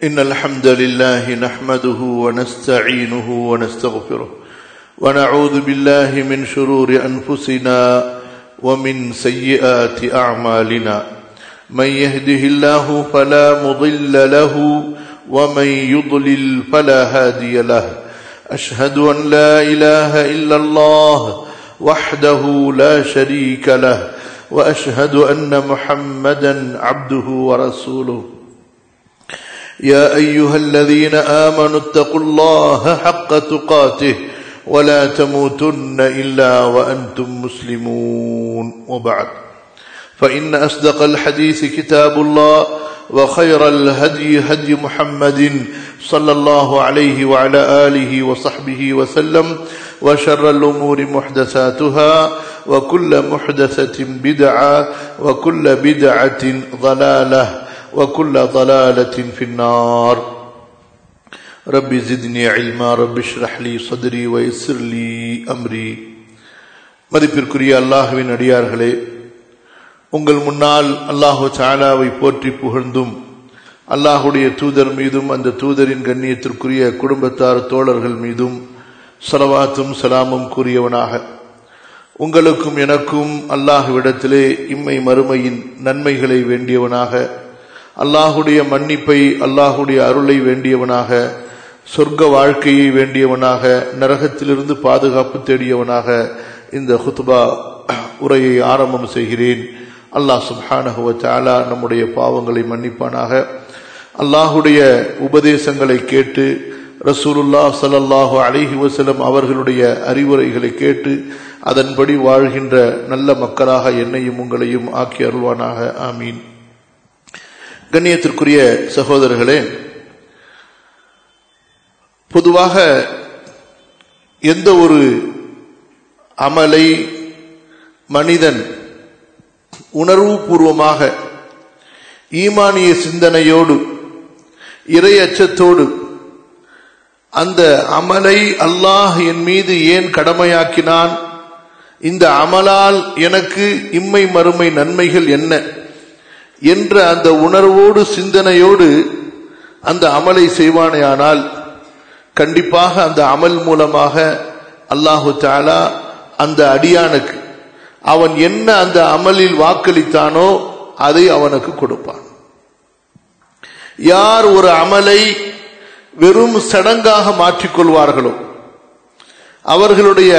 إن الحمد لله نحمده ونستعينه ونستغفره ونعوذ بالله من شرور أنفسنا ومن سيئات أعمالنا من يهده الله فلا مضل له ومن يضلل فلا هادي له أشهد أن لا إله إلا الله وحده لا شريك له وأشهد أن محمدا عبده ورسوله يا أيها الذين آمنوا اتقوا الله حق تقاته ولا تموتن إلا وأنتم مسلمون وبعد فإن أصدق الحديث كتاب الله وخير الهدي هدي محمد صلى الله عليه وعلى آله وصحبه وسلم وشر الأمور محدثاتها وكل محدثة بدعة وكل بدعة ضلالة وكل ضلالة في النار رب زدني علما رب اشرح لي صدري ويسر لي أمري மதிப்பிற்குரிய அல்லாஹுவின் அடியார்களே உங்கள் முன்னால் அல்லாஹு சாலாவை போற்றி புகழ்ந்தும் அல்லாஹுடைய தூதர் மீதும் அந்த தூதரின் கண்ணியத்திற்குரிய குடும்பத்தார் தோழர்கள் மீதும் சலவாத்தும் சலாமும் கூறியவனாக உங்களுக்கும் எனக்கும் அல்லாஹுவிடத்திலே இம்மை மறுமையின் நன்மைகளை வேண்டியவனாக அல்லாஹுடைய மன்னிப்பை அல்லாஹுடைய அருளை வேண்டியவனாக சொர்க்க வாழ்க்கையை வேண்டியவனாக நரகத்திலிருந்து பாதுகாப்பு தேடியவனாக இந்த ஹுத்பா உரையை ஆரம்பம் செய்கிறேன் அல்லாஹ் சுப்ஹானஹுவ தாலா நம்முடைய பாவங்களை மன்னிப்பானாக அல்லாஹுடைய உபதேசங்களை கேட்டு ரசூலுல்லா சலல்லாஹு அலிஹி வசலம் அவர்களுடைய அறிவுரைகளை கேட்டு அதன்படி வாழ்கின்ற நல்ல மக்களாக என்னையும் உங்களையும் ஆக்கி அருள்வானாக ஆமீன் கண்ணியத்திற்குரிய சகோதரர்களே பொதுவாக எந்த ஒரு அமலை மனிதன் உணர்வு பூர்வமாக ஈமானிய சிந்தனையோடு இறை அச்சத்தோடு அந்த அமலை அல்லாஹ் என் மீது ஏன் கடமையாக்கினான் இந்த அமலால் எனக்கு இம்மை மறுமை நன்மைகள் என்ன என்ற அந்த உணர்வோடு சிந்தனையோடு அந்த அமலை செய்வானேயானால் கண்டிப்பாக அந்த அமல் மூலமாக அல்லாஹு தாலா அந்த அடியானுக்கு அவன் என்ன அந்த அமலில் வாக்களித்தானோ அதை அவனுக்கு கொடுப்பான் யார் ஒரு அமலை வெறும் சடங்காக மாற்றிக்கொள்வார்களோ அவர்களுடைய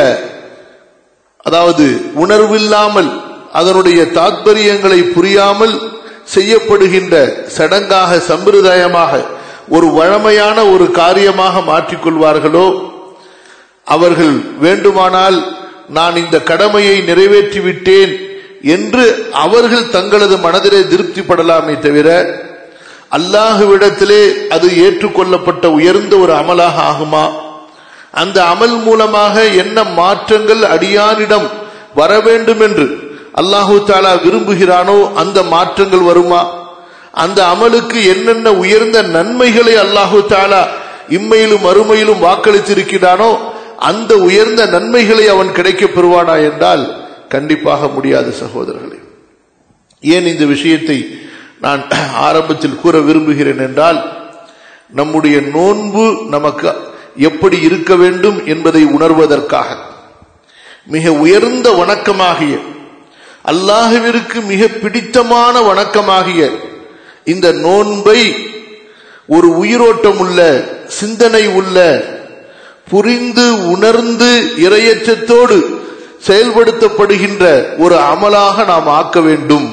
அதாவது உணர்வில்லாமல் அதனுடைய தாத்பரியங்களை புரியாமல் செய்யப்படுகின்ற சடங்காக சம்பிரதாயமாக ஒரு வழமையான ஒரு காரியமாக மாற்றிக்கொள்வார்களோ அவர்கள் வேண்டுமானால் நான் இந்த கடமையை நிறைவேற்றிவிட்டேன் என்று அவர்கள் தங்களது மனதிலே திருப்திப்படலாமே தவிர அல்லாஹுவிடத்திலே அது ஏற்றுக்கொள்ளப்பட்ட உயர்ந்த ஒரு அமலாக ஆகுமா அந்த அமல் மூலமாக என்ன மாற்றங்கள் அடியானிடம் வர வேண்டும் என்று அல்லாஹூ தாலா விரும்புகிறானோ அந்த மாற்றங்கள் வருமா அந்த அமலுக்கு என்னென்ன உயர்ந்த நன்மைகளை அல்லாஹூ தாலா இம்மையிலும் மறுமையிலும் வாக்களித்திருக்கிறானோ அந்த உயர்ந்த நன்மைகளை அவன் கிடைக்க பெறுவானா என்றால் கண்டிப்பாக முடியாது சகோதரர்களே ஏன் இந்த விஷயத்தை நான் ஆரம்பத்தில் கூற விரும்புகிறேன் என்றால் நம்முடைய நோன்பு நமக்கு எப்படி இருக்க வேண்டும் என்பதை உணர்வதற்காக மிக உயர்ந்த வணக்கமாகிய அல்லாஹுவிற்கு மிக பிடித்தமான வணக்கமாகிய இந்த நோன்பை ஒரு உயிரோட்டம் உள்ள சிந்தனை உள்ள புரிந்து உணர்ந்து இரையச்சத்தோடு செயல்படுத்தப்படுகின்ற ஒரு அமலாக நாம் ஆக்க வேண்டும்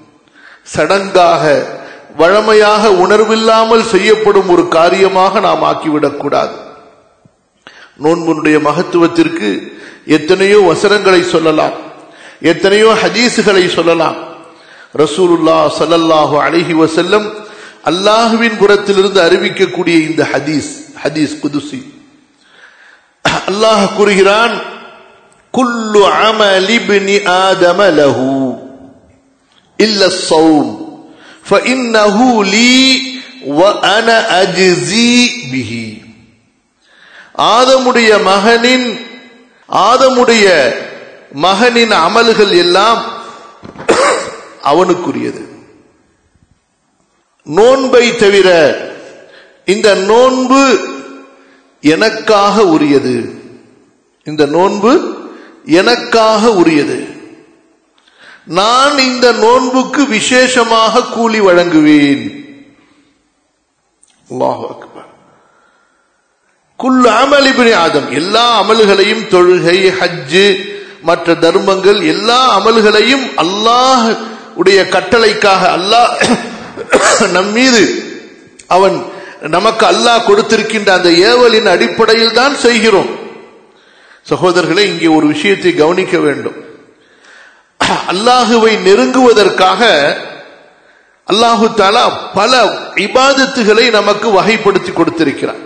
சடங்காக வழமையாக உணர்வில்லாமல் செய்யப்படும் ஒரு காரியமாக நாம் ஆக்கிவிடக்கூடாது நோன்புடைய மகத்துவத்திற்கு எத்தனையோ வசனங்களை சொல்லலாம் எத்தனையோ ஹதீசுகளை சொல்லலாம் ரசூலுல்லா சல்லல்லாஹு அழகி வசல்லம் அல்லாஹுவின் புறத்திலிருந்து அறிவிக்கக்கூடிய இந்த ஹதீஸ் ஹதீஸ் குதுசி அல்லாஹ் கூறுகிறான் குல்லு அமலிபினி ஆதம லஹு இல்ல சௌம் فإنه لي وأنا أجزي به ஆதமுடைய மகனின் ஆதமுடைய மகனின் அமல்கள் எல்லாம் அவனுக்குரியது நோன்பை தவிர இந்த நோன்பு எனக்காக உரியது இந்த நோன்பு எனக்காக உரியது நான் இந்த நோன்புக்கு விசேஷமாக கூலி வழங்குவேன் அல்லாஹு அக்பர் குல் அமல் இப்னி ஆதம் எல்லா அமல்களையும் தொழுகை ஹஜ்ஜு மற்ற தர்மங்கள் எல்லா அமல்களையும் அல்லாஹ் உடைய கட்டளைக்காக அல்லாஹ் நம் மீது அவன் நமக்கு அல்லாஹ் கொடுத்திருக்கின்ற அந்த ஏவலின் அடிப்படையில் தான் செய்கிறோம் சகோதரர்களே இங்கே ஒரு விஷயத்தை கவனிக்க வேண்டும் அல்லாஹுவை நெருங்குவதற்காக அல்லாஹு தாலா பல இபாதத்துகளை நமக்கு வகைப்படுத்தி கொடுத்திருக்கிறான்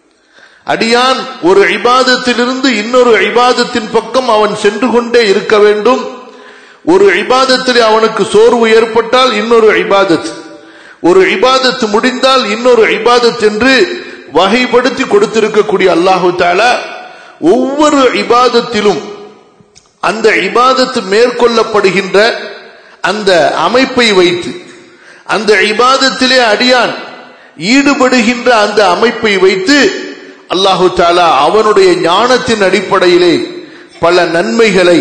அடியான் ஒரு இபாதத்திலிருந்து இன்னொரு இபாதத்தின் பக்கம் அவன் சென்று கொண்டே இருக்க வேண்டும் ஒரு இபாதத்தில் அவனுக்கு சோர்வு ஏற்பட்டால் இன்னொரு இபாதத் ஒரு இபாதத்து முடிந்தால் இன்னொரு இபாதத் என்று வகைப்படுத்தி கொடுத்திருக்கக்கூடிய அல்லாஹு தாலா ஒவ்வொரு இபாதத்திலும் அந்த இபாதத்து மேற்கொள்ளப்படுகின்ற அந்த அமைப்பை வைத்து அந்த இபாதத்திலே அடியான் ஈடுபடுகின்ற அந்த அமைப்பை வைத்து அல்லாஹு தாலா அவனுடைய ஞானத்தின் அடிப்படையிலே பல நன்மைகளை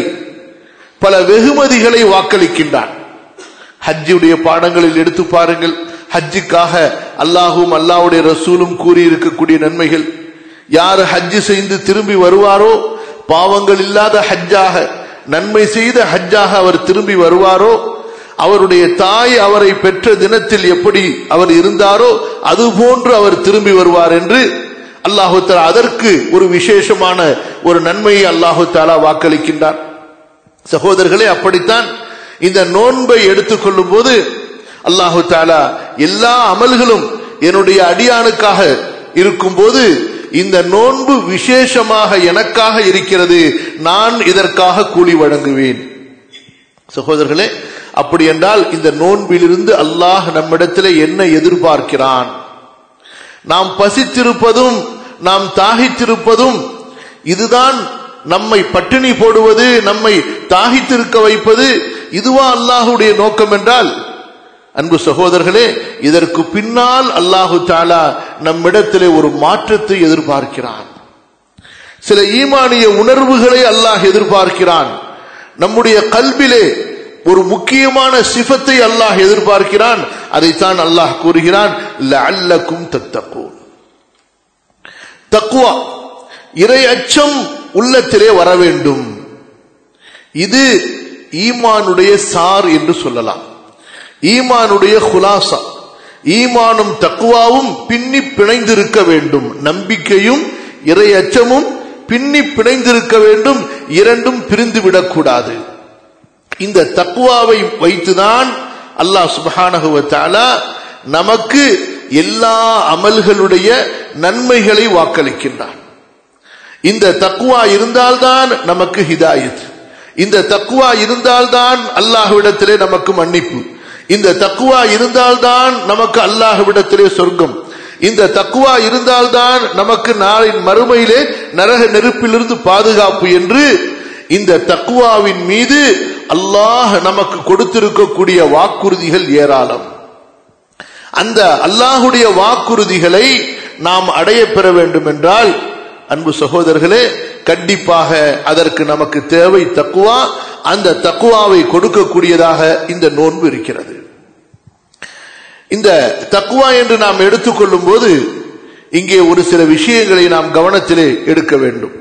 பல வெகுமதிகளை வாக்களிக்கின்றான் ஹஜ்ஜுடைய பாடங்களில் எடுத்து பாருங்கள் ஹஜ்ஜுக்காக அல்லாஹும் அல்லாஹுடைய ரசூலும் கூறியிருக்கக்கூடிய நன்மைகள் யார் ஹஜ்ஜு செய்து திரும்பி வருவாரோ பாவங்கள் இல்லாத ஹஜ்ஜாக நன்மை செய்த ஹஜ்ஜாக அவர் திரும்பி வருவாரோ அவருடைய தாய் அவரை பெற்ற தினத்தில் எப்படி அவர் இருந்தாரோ அது போன்று அவர் திரும்பி வருவார் என்று அல்லாஹு தாலா அதற்கு ஒரு விசேஷமான ஒரு நன்மையை அல்லாஹு தாலா வாக்களிக்கின்றார் சகோதரர்களே அப்படித்தான் இந்த நோன்பை எடுத்துக்கொள்ளும் போது அல்லாஹு தாலா எல்லா அமல்களும் என்னுடைய அடியானுக்காக இருக்கும்போது இந்த நோன்பு விசேஷமாக எனக்காக இருக்கிறது நான் இதற்காக கூலி வழங்குவேன் சகோதரர்களே அப்படி என்றால் இந்த நோன்பிலிருந்து அல்லாஹ் நம்மிடத்தில் என்ன எதிர்பார்க்கிறான் நாம் பசித்திருப்பதும் நாம் தாகித்திருப்பதும் இதுதான் நம்மை பட்டினி போடுவது நம்மை தாகித்திருக்க வைப்பது இதுவா அல்லாஹுடைய நோக்கம் என்றால் அன்பு சகோதரர்களே இதற்கு பின்னால் அல்லாஹு தாலா நம்மிடத்திலே ஒரு மாற்றத்தை எதிர்பார்க்கிறான் சில ஈமானிய உணர்வுகளை அல்லாஹ் எதிர்பார்க்கிறான் நம்முடைய கல்விலே ஒரு முக்கியமான சிஃபத்தை அல்லாஹ் எதிர்பார்க்கிறான் அதைத்தான் அல்லாஹ் கூறுகிறான் அல்லக்கும் தத்தக்கும் தக்குவா இறை அச்சம் உள்ளத்திலே வர வேண்டும் இது ஈமானுடைய சார் என்று சொல்லலாம் ஈமானுடைய குலாசா ஈமானும் தக்குவாவும் பின்னி பிணைந்திருக்க வேண்டும் நம்பிக்கையும் இறை அச்சமும் பின்னி பிணைந்திருக்க வேண்டும் இரண்டும் பிரிந்து விடக்கூடாது இந்த தக்குவாவை வைத்துதான் அல்லாஹ் சுபஹானகுவத்தாலா நமக்கு எல்லா அமல்களுடைய நன்மைகளை வாக்களிக்கின்றான் இந்த தக்குவா இருந்தால்தான் நமக்கு ஹிதாயத் இந்த தக்குவா இருந்தால்தான் அல்லாஹ்விடத்திலே நமக்கு மன்னிப்பு இந்த தக்குவா இருந்தால்தான் நமக்கு அல்லாஹ்விடத்திலே சொர்க்கம் இந்த தக்குவா இருந்தால்தான் நமக்கு நாளின் மறுமையிலே நரக நெருப்பிலிருந்து பாதுகாப்பு என்று இந்த தக்குவாவின் மீது அல்லாஹ் நமக்கு கொடுத்திருக்கக்கூடிய வாக்குறுதிகள் ஏராளம் அந்த அல்லாஹுடைய வாக்குறுதிகளை நாம் அடைய பெற வேண்டும் என்றால் அன்பு சகோதரர்களே கண்டிப்பாக அதற்கு நமக்கு தேவை தக்குவா அந்த தக்குவாவை கொடுக்கக்கூடியதாக இந்த நோன்பு இருக்கிறது இந்த தக்குவா என்று நாம் எடுத்துக்கொள்ளும் போது இங்கே ஒரு சில விஷயங்களை நாம் கவனத்திலே எடுக்க வேண்டும்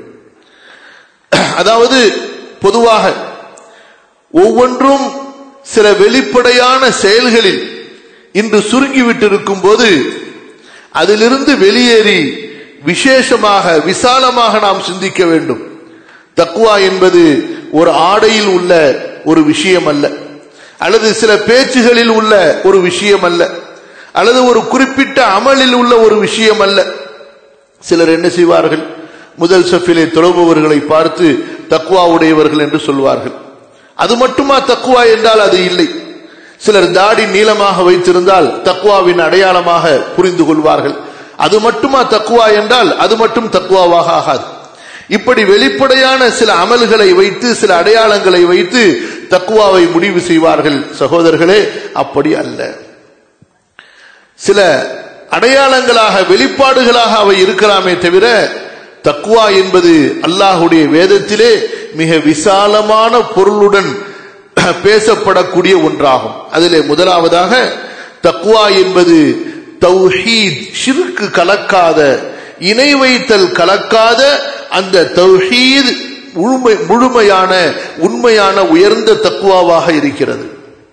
அதாவது பொதுவாக ஒவ்வொன்றும் சில வெளிப்படையான செயல்களில் இன்று சுருங்கிவிட்டிருக்கும் போது அதிலிருந்து வெளியேறி விசேஷமாக விசாலமாக நாம் சிந்திக்க வேண்டும் தக்குவா என்பது ஒரு ஆடையில் உள்ள ஒரு விஷயம் அல்ல அல்லது சில பேச்சுகளில் உள்ள ஒரு விஷயம் அல்ல அல்லது ஒரு குறிப்பிட்ட அமலில் உள்ள ஒரு விஷயம் அல்ல சிலர் என்ன செய்வார்கள் முதல் சஃபிலே தொழுபவர்களை பார்த்து தக்குவா உடையவர்கள் என்று சொல்வார்கள் அது மட்டுமா தக்குவா என்றால் அது இல்லை சிலர் தாடி நீளமாக வைத்திருந்தால் தக்குவாவின் அடையாளமாக புரிந்து கொள்வார்கள் அது மட்டுமா தக்குவா என்றால் அது மட்டும் தக்குவாவாக ஆகாது இப்படி வெளிப்படையான சில அமல்களை வைத்து சில அடையாளங்களை வைத்து தக்குவாவை முடிவு செய்வார்கள் சகோதரர்களே அப்படி அல்ல சில அடையாளங்களாக வெளிப்பாடுகளாக அவை இருக்கலாமே தவிர தக்குவா என்பது அல்லாஹுடைய வேதத்திலே மிக விசாலமான பொருளுடன் பேசப்படக்கூடிய ஒன்றாகும் அதிலே முதலாவதாக தக்குவா என்பது தௌஹீத் ஷிருக்கு கலக்காத இணை வைத்தல் கலக்காத அந்த தௌஹீத் முழுமை முழுமையான உண்மையான உயர்ந்த தக்குவாவாக இருக்கிறது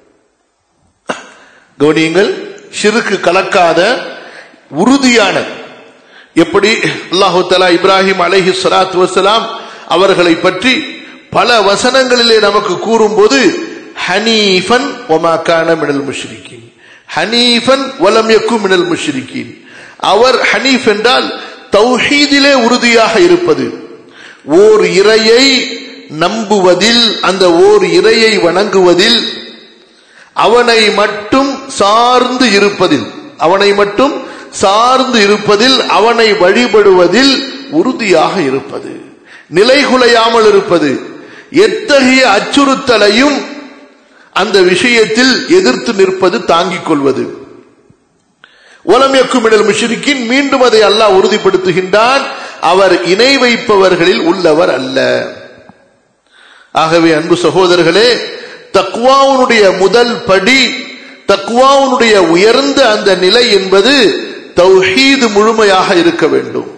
கவனியுங்கள் ஷிருக்கு கலக்காத உறுதியான எப்படி அல்லாஹு தலா இப்ராஹிம் அலஹி சலாத் வசலாம் அவர்களை பற்றி பல வசனங்களிலே நமக்கு கூறும்போது ஹனீஃபன் ஒமாக்கான மினல் முஷ்ரிக்கின் ஹனீஃபன் வலம் யக்கு மினல் முஷ்ரிக்கின் அவர் ஹனீஃப் என்றால் தௌஹீதிலே உறுதியாக இருப்பது ஓர் இறையை நம்புவதில் அந்த ஓர் இறையை வணங்குவதில் அவனை மட்டும் சார்ந்து இருப்பதில் அவனை மட்டும் சார்ந்து இருப்பதில் அவனை வழிபடுவதில் உறுதியாக இருப்பது நிலைகுலையாமல் இருப்பது எத்தகைய அச்சுறுத்தலையும் அந்த விஷயத்தில் எதிர்த்து நிற்பது தாங்கிக் கொள்வது ஒலமியக்குமிடல் முஷிரிக்கின் மீண்டும் அதை அல்லாஹ் உறுதிப்படுத்துகின்றான் அவர் இணை வைப்பவர்களில் உள்ளவர் அல்ல ஆகவே அன்பு சகோதரர்களே தக்வாவுனுடைய முதல் படி தக்வாவுனுடைய உயர்ந்த அந்த நிலை என்பது தௌஹீது முழுமையாக இருக்க வேண்டும்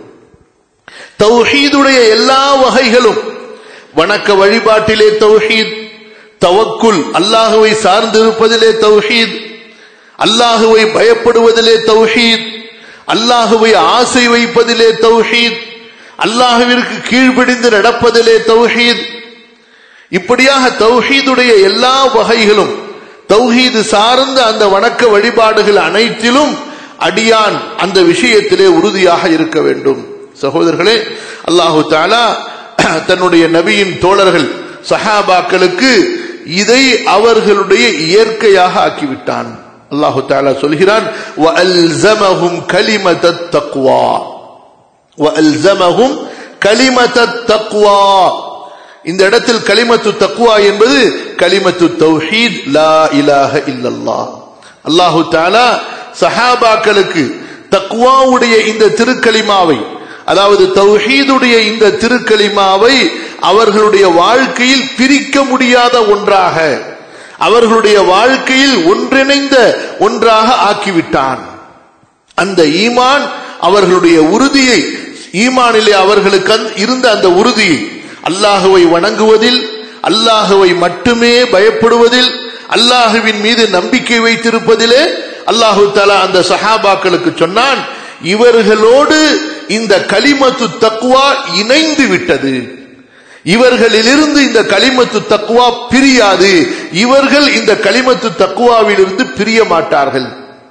தௌஹீதுடைய எல்லா வகைகளும் வணக்க வழிபாட்டிலே தௌஹீத் தவக்குல் அல்லாஹுவை சார்ந்திருப்பதிலே தௌஹீத் அல்லாஹுவை பயப்படுவதிலே தௌஹீத் அல்லாஹுவை ஆசை வைப்பதிலே தௌஹீத் அல்லாஹுவிற்கு கீழ்பிடிந்து நடப்பதிலே தௌஹீத் இப்படியாக தௌஹீதுடைய எல்லா வகைகளும் தௌஹீது சார்ந்த அந்த வணக்க வழிபாடுகள் அனைத்திலும் அடியான் அந்த விஷயத்திலே உறுதியாக இருக்க வேண்டும் சகோதரர்களே அல்லாஹு தாலா தன்னுடைய நபியின் தோழர்கள் சஹாபாக்களுக்கு இதை அவர்களுடைய இயற்கையாக ஆக்கிவிட்டான் அல்லாஹு தாலா சொல்கிறான் وَأَلْزَمَهُمْ كَلِمَةَ التَّقْوَى وَأَلْزَمَهُمْ كَلِمَةَ التَّقْوَى இந்த இடத்தில் கலிமத்து தக்குவா என்பது கலிமத்து தௌஹீத் லா இலாஹ இல்லல்லாஹ் அல்லாஹு தாலா சஹாபாக்களுக்கு தக்குவாவுடைய இந்த திருக்கலிமாவை அதாவது தௌஹீதுடைய இந்த திருக்கலிமாவை அவர்களுடைய வாழ்க்கையில் பிரிக்க முடியாத ஒன்றாக அவர்களுடைய வாழ்க்கையில் ஒன்றிணைந்த ஒன்றாக ஆக்கிவிட்டான் அந்த ஈமான் அவர்களுடைய உறுதியை ஈமானிலே அவர்களுக்கு இருந்த அந்த உறுதியை அல்லாஹுவை வணங்குவதில் அல்லாஹுவை மட்டுமே பயப்படுவதில் அல்லாஹுவின் மீது நம்பிக்கை வைத்திருப்பதிலே அல்லாஹு தலா அந்த சஹாபாக்களுக்கு சொன்னான் இவர்களோடு இந்த களிமத்து தக்குவா இணைந்து விட்டது இவர்களிலிருந்து இந்த களிமத்து தக்குவா பிரியாது இவர்கள் இந்த களிமத்து தக்குவாவிலிருந்து பிரிய மாட்டார்கள்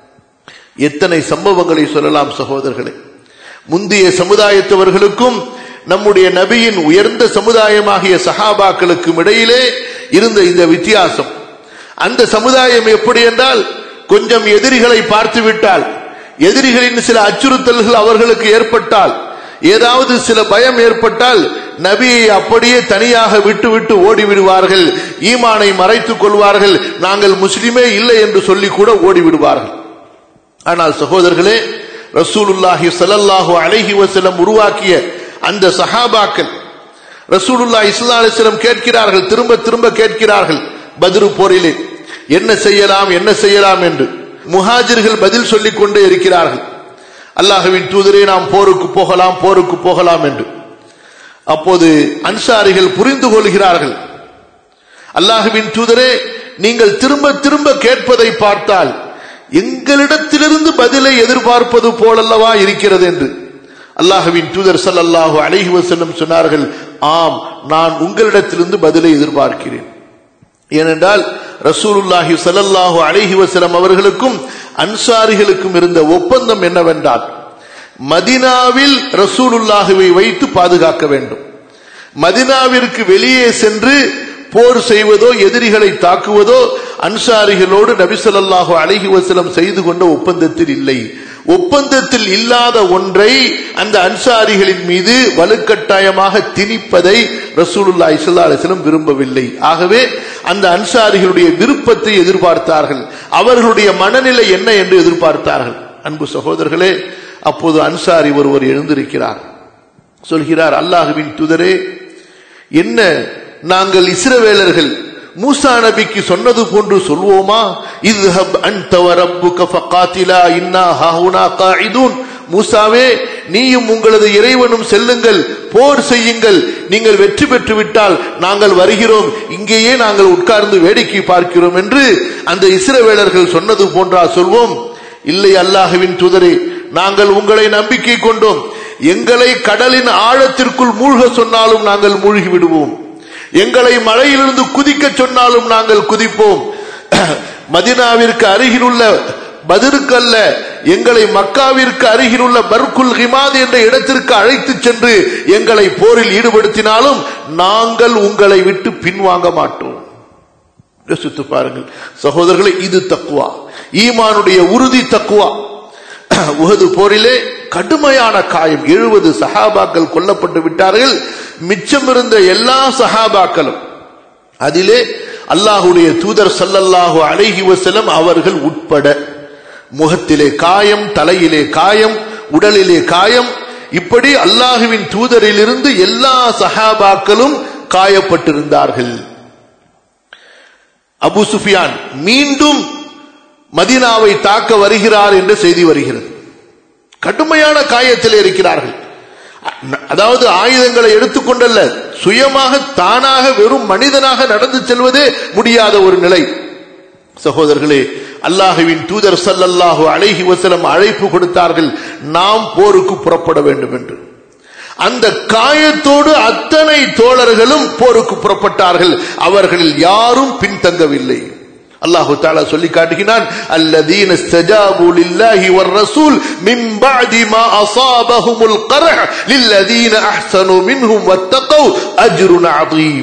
எத்தனை சம்பவங்களை சொல்லலாம் சகோதரர்களே முந்தைய சமுதாயத்தவர்களுக்கும் நம்முடைய நபியின் உயர்ந்த சமுதாயமாகிய சஹாபாக்களுக்கும் இடையிலே இருந்த இந்த வித்தியாசம் அந்த சமுதாயம் எப்படி என்றால் கொஞ்சம் எதிரிகளை பார்த்து விட்டால் எதிரிகளின் சில அச்சுறுத்தல்கள் அவர்களுக்கு ஏற்பட்டால் ஏதாவது சில பயம் ஏற்பட்டால் நபியை அப்படியே தனியாக விட்டு விட்டு ஓடி விடுவார்கள் ஈமானை மறைத்துக் கொள்வார்கள் நாங்கள் முஸ்லிமே இல்லை என்று சொல்லி கூட ஓடி விடுவார்கள் ஆனால் சகோதரர்களே ரசூலுல்லாஹி சல்லல்லாஹு அலைஹி வஸல்லம் உருவாக்கிய அந்த சஹாபாக்கள் ரசூலுல்லா இஸ்லா அலிஸ்லம் கேட்கிறார்கள் திரும்ப திரும்ப கேட்கிறார்கள் பதிரு போரிலே என்ன செய்யலாம் என்ன செய்யலாம் என்று முஹாஜிர்கள் பதில் சொல்லிக் கொண்டே இருக்கிறார்கள் அல்லாஹுவின் தூதரே நாம் போருக்கு போகலாம் போருக்கு போகலாம் என்று அப்போது அன்சாரிகள் புரிந்து கொள்கிறார்கள் அல்லாஹுவின் தூதரே நீங்கள் திரும்ப திரும்ப கேட்பதை பார்த்தால் எங்களிடத்திலிருந்து பதிலை எதிர்பார்ப்பது போலல்லவா இருக்கிறது என்று அல்லாஹுவின் தூதர் சல்லல்லாஹு அலைஹி வஸல்லம் சொன்னார்கள் ஆம் நான் உங்களிடத்திலிருந்து பதிலை எதிர்பார்க்கிறேன் ஏனென்றால் ரசூலுல்லாஹி சல்லல்லாஹு அலைஹி வஸல்லம் அவர்களுக்கும் அன்சாரிகளுக்கும் இருந்த ஒப்பந்தம் என்னவென்றால் மதினாவில் ரசூலுல்லாஹுவை வைத்து பாதுகாக்க வேண்டும் மதினாவிற்கு வெளியே சென்று போர் செய்வதோ எதிரிகளை தாக்குவதோ அன்சாரிகளோடு நபிசல்லாஹு அழகி வசலம் செய்து கொண்ட ஒப்பந்தத்தில் இல்லை ஒப்பந்தத்தில் இல்லாத ஒன்றை அந்த அன்சாரிகளின் மீது வலுக்கட்டாயமாக திணிப்பதை ரசூலுல்லா இஸ்லா அலிஸ்லம் விரும்பவில்லை ஆகவே அந்த அன்சாரிகளுடைய விருப்பத்தை எதிர்பார்த்தார்கள் அவர்களுடைய மனநிலை என்ன என்று எதிர்பார்த்தார்கள் அன்பு சகோதரர்களே அப்போது அன்சாரி ஒருவர் எழுந்திருக்கிறார் சொல்கிறார் அல்லாஹுவின் துதரே என்ன நாங்கள் இஸ்ரவேலர்கள் மூசா நபிக்கு சொன்னது போன்று சொல்வோமா இத்ஹப் அன்த வ ரப்புக ஃபகாத்திலா இன்னா ஹாஹுனா காயிதூன் மூசாவே நீயும் உங்களது இறைவனும் செல்லுங்கள் போர் செய்யுங்கள் நீங்கள் வெற்றி பெற்று விட்டால் நாங்கள் வருகிறோம் இங்கேயே நாங்கள் உட்கார்ந்து வேடிக்கை பார்க்கிறோம் என்று அந்த இஸ்ரவேலர்கள் சொன்னது போன்றா சொல்வோம் இல்லை அல்லாஹுவின் துதரே நாங்கள் உங்களை நம்பிக்கை கொண்டோம் எங்களை கடலின் ஆழத்திற்குள் மூழ்க சொன்னாலும் நாங்கள் மூழ்கி விடுவோம் எங்களை மழையிலிருந்து குதிக்க சொன்னாலும் நாங்கள் குதிப்போம் மதினாவிற்கு அருகிலுள்ள பதிருக்கல்ல எங்களை மக்காவிற்கு அருகிலுள்ள பர்குல் ஹிமாத் என்ற இடத்திற்கு அழைத்து சென்று எங்களை போரில் ஈடுபடுத்தினாலும் நாங்கள் உங்களை விட்டு பின்வாங்க மாட்டோம் யோசித்து பாருங்கள் சகோதரர்களே இது தக்குவா ஈமானுடைய உறுதி தக்குவா உகது போரிலே கடுமையான காயம் எழுபது சஹாபாக்கள் கொல்லப்பட்டு விட்டார்கள் மிச்சம் இருந்த எல்லா சஹாபாக்களும் அதிலே அல்லாஹுடைய தூதர் சல்லல்லாஹு அலைஹி வஸல்லம் அவர்கள் உட்பட முகத்திலே காயம் தலையிலே காயம் உடலிலே காயம் இப்படி அல்லாஹுவின் தூதரிலிருந்து எல்லா சஹாபாக்களும் காயப்பட்டிருந்தார்கள் அபு சுஃபியான் மீண்டும் மதீனாவை தாக்க வருகிறார் என்ற செய்தி வருகிறது கடுமையான காயத்தில் இருக்கிறார்கள் அதாவது ஆயுதங்களை எடுத்துக்கொண்டல்ல சுயமாக தானாக வெறும் மனிதனாக நடந்து செல்வதே முடியாத ஒரு நிலை சகோதரர்களே அல்லாஹுவின் தூதர் சல்லல்லாஹு அலைஹி வசலம் அழைப்பு கொடுத்தார்கள் நாம் போருக்கு புறப்பட வேண்டும் என்று அந்த காயத்தோடு அத்தனை தோழர்களும் போருக்கு புறப்பட்டார்கள் அவர்களில் யாரும் பின்தங்கவில்லை அல்லாஹு தாலா சொல்லி காட்டுகிறான் அல்லதீன இஸ்தஜாபு லில்லாஹி வர் ரசூல் மின் பஅதி மா அஸாபஹுமுல் கர்ஹ் லில்லதீன அஹ்ஸனு மின்ஹும் வத்தகவ் அஜ்ருன் அதீம்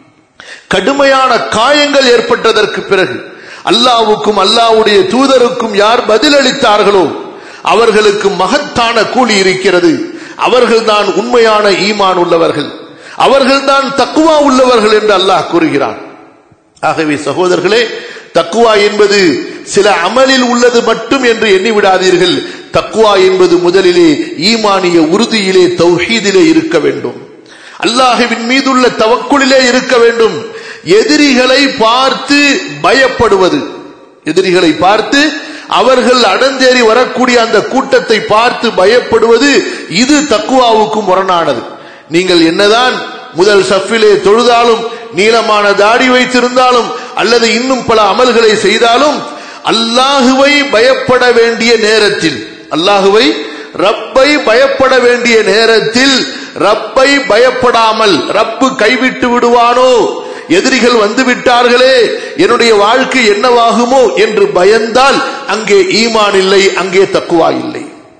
கடுமையான காயங்கள் ஏற்பட்டதற்கு பிறகு அல்லாவுக்கும் அல்லாவுடைய தூதருக்கும் யார் பதிலளித்தார்களோ அவர்களுக்கு மகத்தான கூலி இருக்கிறது அவர்கள்தான் உண்மையான ஈமான் உள்ளவர்கள் அவர்கள்தான் தக்குவா உள்ளவர்கள் என்று அல்லாஹ் கூறுகிறான் ஆகவே சகோதரர்களே தக்குவா என்பது சில அமலில் உள்ளது மட்டும் என்று எண்ணி விடாதீர்கள் தக்குவா என்பது முதலிலே ஈமானிய உறுதியிலே தௌஹீதிலே இருக்க வேண்டும் அல்லாஹுவின் மீதுள்ள தவக்குளிலே இருக்க வேண்டும் எதிரிகளை பார்த்து பயப்படுவது எதிரிகளை பார்த்து அவர்கள் அடந்தேறி வரக்கூடிய அந்த கூட்டத்தை பார்த்து பயப்படுவது இது தக்குவாவுக்கு முரணானது நீங்கள் என்னதான் முதல் சஃபிலே தொழுதாலும் நீளமான தாடி வைத்திருந்தாலும் அல்லது இன்னும் பல அமல்களை செய்தாலும் அல்லாஹுவை பயப்பட வேண்டிய நேரத்தில் அல்லாஹுவை ரப்பை பயப்பட வேண்டிய நேரத்தில் ரப்பை பயப்படாமல் ரப்பு கைவிட்டு விடுவானோ எதிரிகள் வந்து விட்டார்களே என்னுடைய வாழ்க்கை என்னவாகுமோ என்று பயந்தால் அங்கே ஈமான் இல்லை அங்கே தக்குவா இல்லை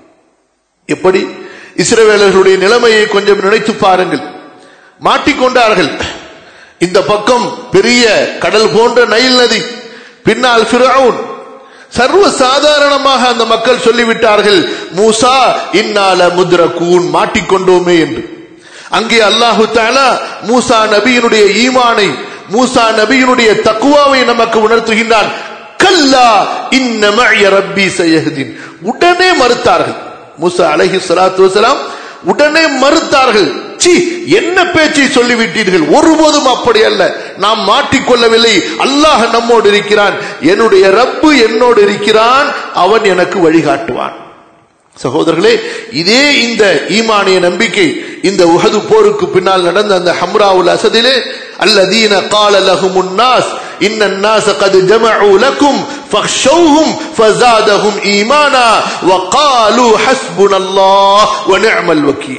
எப்படி இஸ்ரவேலர்களுடைய நிலைமையை கொஞ்சம் நினைத்து பாருங்கள் மாட்டிக்கொண்டார்கள் இந்த பக்கம் பெரிய கடல் போன்ற நைல் நதி பின்னால் ஃபிரவுன் சர்வ சாதாரணமாக அந்த மக்கள் சொல்லிவிட்டார்கள் மூசா இன்னால முத்ரகூன் மாட்டிக்கொண்டோமே என்று அங்கே அல்லாஹு தாலா மூசா நபியினுடைய ஈமானை மூசா நபியினுடைய தக்குவாவை நமக்கு உணர்த்துகின்றான் கல்லா இன்னம ரப்பி சயஹதீன் உடனே மறுத்தார்கள் மூசா அலஹி சலாத்து வசலாம் உடனே மறுத்தார்கள் சி என்ன பேச்சை சொல்லிவிட்டீர்கள் ஒருபோதும் அப்படி அல்ல நாம் மாட்டிக்கொள்ளவில்லை அல்லாஹ் நம்மோடு இருக்கிறான் என்னுடைய ரப்பு என்னோடு இருக்கிறான் அவன் எனக்கு வழிகாட்டுவான் சகோதரர்களே இதே இந்த ஈமானிய நம்பிக்கை இந்த உஹது போருக்கு பின்னால் நடந்த அந்த ஹம்ராவுல் அசதிலே அல்லதீன கால லஹுமுன் நாஸ் إن الناس قد جمعوا لكم فاخشوهم فزادهم إيمانا وقالوا حسبنا الله ونعم الوكيل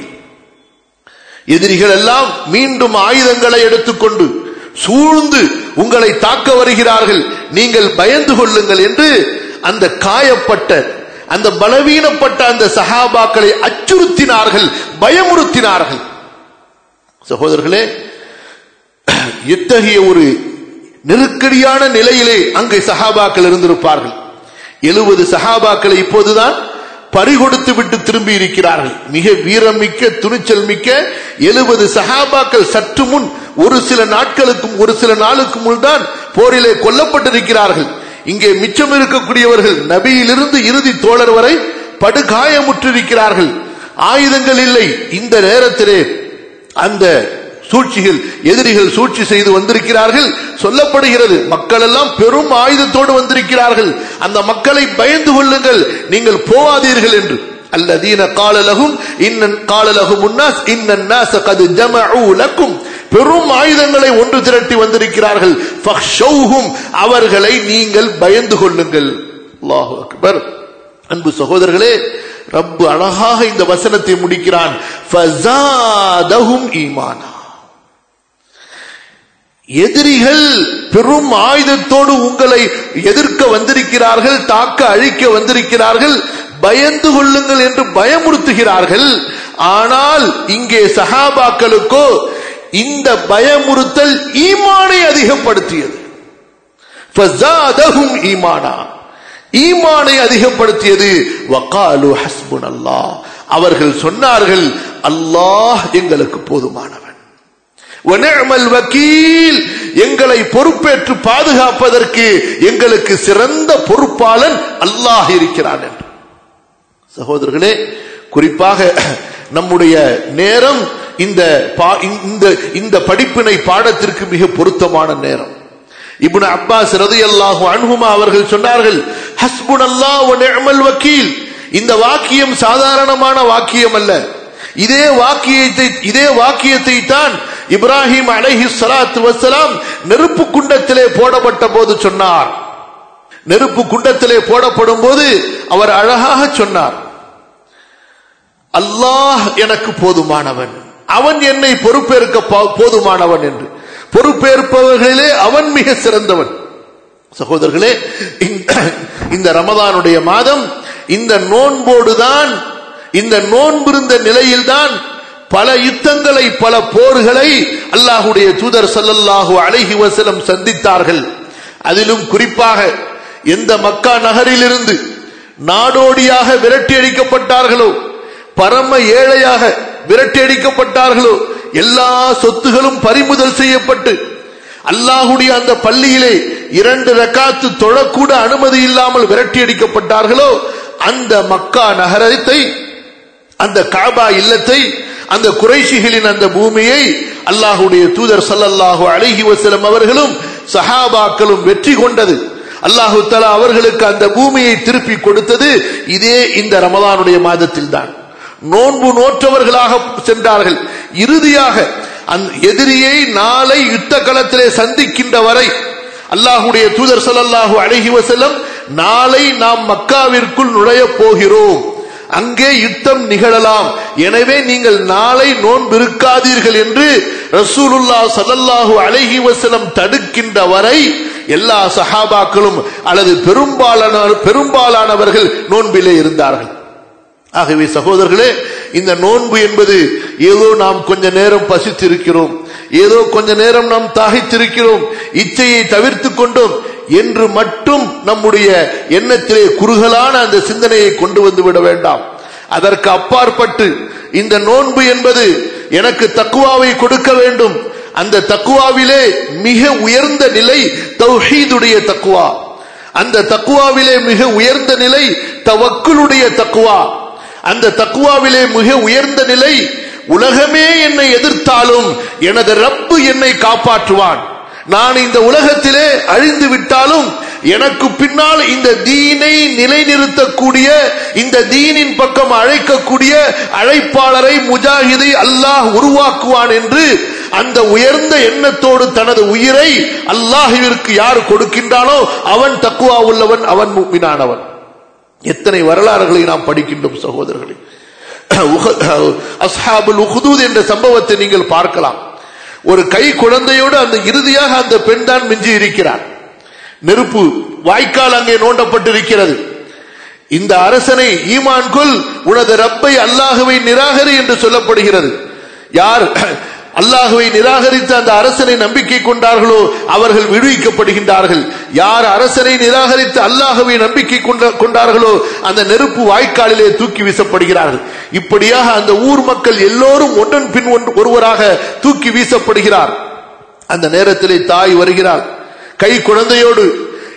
எதிரிகள் எல்லாம் மீண்டும் ஆயுதங்களை எடுத்துக்கொண்டு சூழ்ந்து உங்களை தாக்க வருகிறார்கள் நீங்கள் பயந்து கொள்ளுங்கள் என்று அந்த காயப்பட்ட அந்த பலவீனப்பட்ட அந்த சகாபாக்களை அச்சுறுத்தினார்கள் பயமுறுத்தினார்கள் சகோதரர்களே இத்தகைய ஒரு நெருக்கடியான நிலையிலே அங்கே சஹாபாக்கள் இருந்திருப்பார்கள் எழுபது சஹாபாக்களை இப்போதுதான் பறிகொடுத்து விட்டு திரும்பி இருக்கிறார்கள் மிக வீரமிக்க துணிச்சல் மிக்க எழுபது சஹாபாக்கள் சற்று முன் ஒரு சில நாட்களுக்கும் ஒரு சில நாளுக்கு முன் தான் போரிலே கொல்லப்பட்டிருக்கிறார்கள் இங்கே மிச்சம் இருக்கக்கூடியவர்கள் நபியிலிருந்து இறுதி தோழர் வரை படுகாயமுற்றிருக்கிறார்கள் ஆயுதங்கள் இல்லை இந்த நேரத்திலே அந்த சூழ்ச்சிகள் எதிரிகள் சூழ்ச்சி செய்து வந்திருக்கிறார்கள் சொல்லப்படுகிறது மக்கள் எல்லாம் பெரும் ஆயுதத்தோடு வந்திருக்கிறார்கள் அந்த மக்களை பயந்து கொள்ளுங்கள் நீங்கள் போவாதீர்கள் என்று அல்லதீன காலலகும் இன்னன் காலலகும் உன்னாஸ் இன்னன் நாச கது ஜமஉ லக்கும் பெரும் ஆயுதங்களை ஒன்று திரட்டி வந்திருக்கிறார்கள் ஃபக்ஷௌஹும் அவர்களை நீங்கள் பயந்து கொள்ளுங்கள் அல்லாஹு அக்பர் அன்பு சகோதரர்களே ரப்பு அழகாக இந்த வசனத்தை முடிக்கிறான் ஃபஸாதஹும் ஈமானா எதிரிகள் பெரும் ஆயுதத்தோடு உங்களை எதிர்க்க வந்திருக்கிறார்கள் தாக்க அழிக்க வந்திருக்கிறார்கள் பயந்து கொள்ளுங்கள் என்று பயமுறுத்துகிறார்கள் ஆனால் இங்கே சஹாபாக்களுக்கோ இந்த பயமுறுத்தல் ஈமானை அதிகப்படுத்தியது ஃபஸாதஹும் ஈமானா ஈமானை அதிகப்படுத்தியது வகாலு ஹஸ்புன் அல்லாஹ் அவர்கள் சொன்னார்கள் அல்லாஹ் எங்களுக்கு போதுமானவன் வனிஅமல் வக்கீல் எங்களை பொறுப்பேற்று பாதுகாப்பதற்கு எங்களுக்கு சிறந்த பொறுப்பாளன் அல்லாஹ் இருக்கிறான் என்று சகோதரர்களே குறிப்பாக நம்முடைய நேரம் இந்த பா- இந்த இந்த படிப்பினை பாடத்திற்கு மிக பொருத்தமான நேரம் இப்னு அப்பாஸ் ரதியல்லாஹு அன்ஹுமா அவர்கள் சொன்னார்கள் ஹஸ்புனல்லாஹ் வ நிஅமல் வக்கீல் இந்த வாக்கியம் சாதாரணமான வாக்கியம் அல்ல இதே வாக்கியத்தை இதே வாக்கியத்தை தான் இப்ராஹிம் அலைஹி ஸலாத்து வஸ்ஸலாம் நெருப்பு குண்டத்திலே போடப்பட்ட போது சொன்னார் நெருப்பு குண்டத்திலே போடப்படும் போது அவர் அழகாக சொன்னார் அல்லாஹ் எனக்கு போதுமானவன் அவன் என்னை பொறுப்பேற்க போ- போதுமானவன் என்று பொறுப்பேற்பவர்களிலே அவன் மிக சிறந்தவன் சகோதரர்களே இந்த- இந்த ரமதானுடைய மாதம் இந்த நோன்போடுதான் இந்த நோன்பிருந்த நிலையில்தான் பல யுத்தங்களை பல போர்களை அல்லாஹுடைய தூதர் ஸல்லல்லாஹு அலைஹி வஸல்லம் சந்தித்தார்கள் அதிலும் குறிப்பாக எந்த மக்கா நகரிலிருந்து நாடோடியாக விரட்டி அடிக்கப்பட்டார்களோ பரம ஏழையாக விரட்டி அடிக்கப்பட்டார்களோ எல்லா சொத்துகளும் பறிமுதல் செய்யப்பட்டு அல்லாஹுடைய அந்த பள்ளியிலே இரண்டு ரக்காத்து தொழக்கூட அனுமதி இல்லாமல் விரட்டி அடிக்கப்பட்டார்களோ அந்த மக்கா நகரத்தை அந்த காபா இல்லத்தை அந்த குறைஷிகளின் அந்த பூமியை அல்லாஹுடைய தூதர் ஸல்லல்லாஹு அலைஹி வஸல்லம் அவர்களும் சஹாபாக்களும் வெற்றி கொண்டது அல்லாஹு தஆலா அவர்களுக்கு அந்த பூமியை திருப்பி கொடுத்தது இதே இந்த ரமலானுடைய மாதத்தில் தான் நோன்பு நோற்றவர்களாக சென்றார்கள் இறுதியாக அந்த எதிரியை நாளை யுத்த களத்திலே சந்திக்கின்ற வரை அல்லாஹுடைய தூதர் ஸல்லல்லாஹு அலைஹி வஸல்லம் நாளை நாம் மக்காவிற்குள் நுழையப் போகிறோம் அங்கே யுத்தம் நிகழலாம் எனவே நீங்கள் நாளை நோன்பிருக்காதீர்கள் என்று ரசூலுல்லா ஸல்லல்லாஹு அலைஹி வஸல்லம் தடுக்கின்ற வரை எல்லா சஹாபாக்களும் அல்லது பெரும்பாலான பெரும்பாலானவர்கள் நோன்பிலே இருந்தார்கள் ஆகவே சகோதரர்களே இந்த நோன்பு என்பது ஏதோ நாம் கொஞ்ச நேரம் பசித்திருக்கிறோம் ஏதோ கொஞ்ச நேரம் நாம் தாகித்திருக்கிறோம் இச்சையை தவிர்த்து கொண்டோம் என்று மட்டும் நம்முடைய எண்ணத்திலே குறுகலான அந்த சிந்தனையை கொண்டு வந்து விட வேண்டாம் அதற்கு அப்பாற்பட்டு இந்த நோன்பு என்பது எனக்கு தக்குவாவை கொடுக்க வேண்டும் அந்த தக்குவாவிலே மிக உயர்ந்த நிலை தௌஹீதுடைய தக்குவா அந்த தக்குவாவிலே மிக உயர்ந்த நிலை தவக்குலுடைய தக்குவா அந்த தக்குவாவிலே மிக உயர்ந்த நிலை உலகமே என்னை எதிர்த்தாலும் எனது ரப்பு என்னை காப்பாற்றுவான் நான் இந்த உலகத்திலே அழிந்து விட்டாலும் எனக்கு பின்னால் இந்த தீனை நிலைநிறுத்தக்கூடிய இந்த தீனின் பக்கம் அழைக்கக்கூடிய அழைப்பாளரை முஜாஹிதை அல்லாஹ் உருவாக்குவான் என்று அந்த உயர்ந்த எண்ணத்தோடு தனது உயிரை அல்லாஹுவிற்கு யார் கொடுக்கின்றானோ அவன் தக்குவா உள்ளவன் அவன் முக்மினானவன் எத்தனை வரலாறுகளை நாம் படிக்கின்றோம் சகோதரர்களே அஸ்ஹாபுல் உஹுதூத் என்ற சம்பவத்தை நீங்கள் பார்க்கலாம் ஒரு கை குழந்தையோடு அந்த இறுதியாக அந்த பெண் தான் மிஞ்சி இருக்கிறார் நெருப்பு வாய்க்கால் அங்கே நோண்டப்பட்டிருக்கிறது இந்த அரசனை ஈமான் கொள் உனது ரப்பை அல்லாஹுவை நிராகரி என்று சொல்லப்படுகிறது யார் அல்லாஹுவை நிராகரித்து அந்த அரசனை நம்பிக்கை கொண்டார்களோ அவர்கள் விடுவிக்கப்படுகின்றார்கள் யார் அரசனை நிராகரித்து அல்லாஹுவை நம்பிக்கை கொண்ட- கொண்டார்களோ அந்த நெருப்பு வாய்க்காலிலே தூக்கி வீசப்படுகிறார்கள் இப்படியாக அந்த ஊர் மக்கள் எல்லோரும் ஒன்றன் பின் ஒன்று ஒருவராக தூக்கி வீசப்படுகிறார் அந்த நேரத்திலே தாய் வருகிறார் கை குழந்தையோடு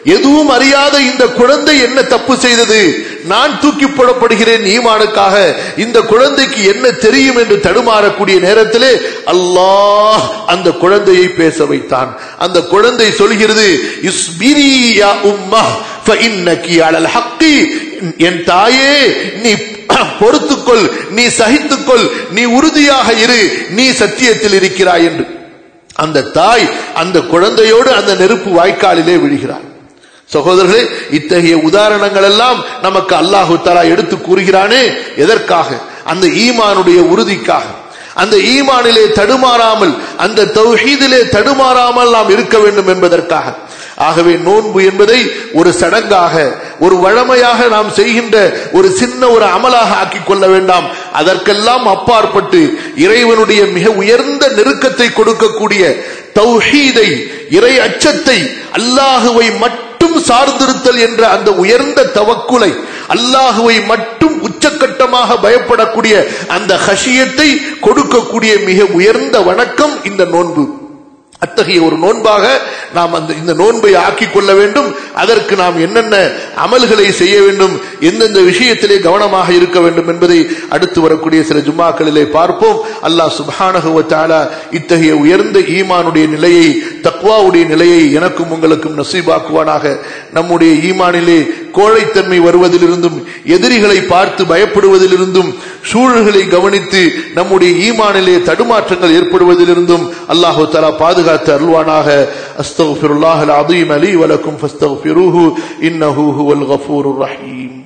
எதுவும் அறியாத இந்த குழந்தை என்ன தப்பு செய்தது நான் தூக்கி போடப்படுகிறேன் ஈமானுக்காக இந்த குழந்தைக்கு என்ன தெரியும் என்று தடுமாறக்கூடிய நேரத்திலே அல்லாஹ் அந்த குழந்தையை பேச வைத்தான் அந்த குழந்தை சொல்கிறது இஸ்பிரி யா உம்மா ஃபஇன்னகி அலல் ஹக்கி என் தாயே நீ பொறுத்துக்கொள் நீ சகித்துக்கொள் நீ உறுதியாக இரு நீ சத்தியத்தில் இருக்கிறாய் என்று அந்த தாய் அந்த குழந்தையோடு அந்த நெருப்பு வாய்க்காலிலே விழுகிறார் சகோதரர்களே இத்தகைய உதாரணங்கள் எல்லாம் நமக்கு அல்லாஹு தலா எடுத்து கூறுகிறானே எதற்காக அந்த ஈமானுடைய உறுதிக்காக அந்த ஈமானிலே தடுமாறாமல் அந்த தௌஹீதிலே தடுமாறாமல் நாம் இருக்க வேண்டும் என்பதற்காக ஆகவே நோன்பு என்பதை ஒரு சடங்காக ஒரு வழமையாக நாம் செய்கின்ற ஒரு சின்ன ஒரு அமலாக ஆக்கிக் கொள்ள வேண்டாம் அதற்கெல்லாம் அப்பாற்பட்டு இறைவனுடைய மிக உயர்ந்த நெருக்கத்தை கொடுக்கக்கூடிய தௌஹீதை இறை அச்சத்தை அல்லாஹுவை மட்டும் சார்ந்திருத்தல் என்ற அந்த உயர்ந்த தவக்குலை அல்லாஹுவை மட்டும் உச்சக்கட்டமாக பயப்படக்கூடிய அந்த ஹஷியத்தை கொடுக்கக்கூடிய மிக உயர்ந்த வணக்கம் இந்த நோன்பு அத்தகைய ஒரு நோன்பாக நாம் அந்த இந்த நோன்பை ஆக்கிக் கொள்ள வேண்டும் அதற்கு நாம் என்னென்ன அமல்களை செய்ய வேண்டும் எந்தெந்த விஷயத்திலே கவனமாக இருக்க வேண்டும் என்பதை அடுத்து வரக்கூடிய சில ஜும்மாக்களிலே பார்ப்போம் அல்லாஹ் சுபானகுவத்தாலா இத்தகைய உயர்ந்த ஈமானுடைய நிலையை தக்வாவுடைய நிலையை எனக்கும் உங்களுக்கும் நசீபாக்குவானாக நம்முடைய ஈமானிலே கோழைத்தன்மை வருவதிலிருந்தும் எதிரிகளை பார்த்து பயப்படுவதிலிருந்தும் சூழல்களை கவனித்து நம்முடைய ஈமானிலே தடுமாற்றங்கள் ஏற்படுவதிலிருந்தும் அல்லாஹு தலா பாதுகாத்து அருள்வானாக அஸ்தகுல்லாஹ் அலீம் அலி வலக்கும் ஃபஸ்தகுஃபிருஹு இன்னஹு ஹுவல் கஃபூருர் ரஹீம்